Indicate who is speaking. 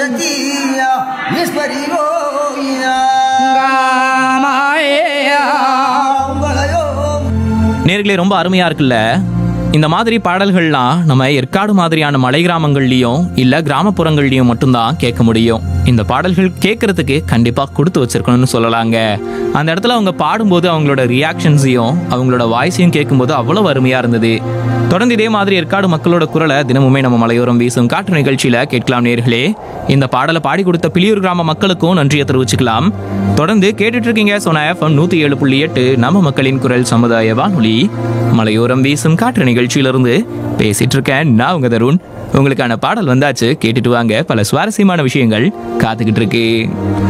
Speaker 1: ஈஸ்வரஜீயா ஈஸ்வரியோயா உங்களையோ
Speaker 2: நேர்களே ரொம்ப அருமையா இருக்குல்ல இந்த மாதிரி பாடல்கள்லாம் நம்ம ஏற்காடு மாதிரியான மலை கிராமங்கள்லயும் இல்ல கிராமப்புறங்கள்லயும் மட்டும்தான் கேட்க முடியும் இந்த பாடல்கள் கேட்கறதுக்கு கண்டிப்பா கொடுத்து வச்சிருக்கணும்னு சொல்லலாங்க அந்த இடத்துல அவங்க பாடும்போது அவங்களோட ரியாக்ஷன்ஸையும் அவங்களோட வாய்ஸையும் கேட்கும்போது அவ்வளவு அருமையா இருந்தது தொடர்ந்து இதே மாதிரி ஏற்காடு மக்களோட குரலை தினமுமே நம்ம மலையோரம் வீசும் காற்று நிகழ்ச்சியில கேட்கலாம் நேர்களே இந்த பாடலை பாடி கொடுத்த பிளியூர் கிராம மக்களுக்கும் நன்றியை தெரிவிச்சுக்கலாம் தொடர்ந்து கேட்டுட்டு இருக்கீங்க சோனா எஃப்எம் நூத்தி ஏழு புள்ளி எட்டு நம்ம மக்களின் குரல் சமுதாய வானொலி மலையோரம் வீசும் காற்று நிகழ்ச்சியிலிருந்து பேசிட்டு இருக்கேன் நான் உங்க தருண் உங்களுக்கான பாடல் வந்தாச்சு கேட்டுட்டு வாங்க பல சுவாரஸ்யமான விஷயங்கள் காத்துக்கிட்டு இருக்கு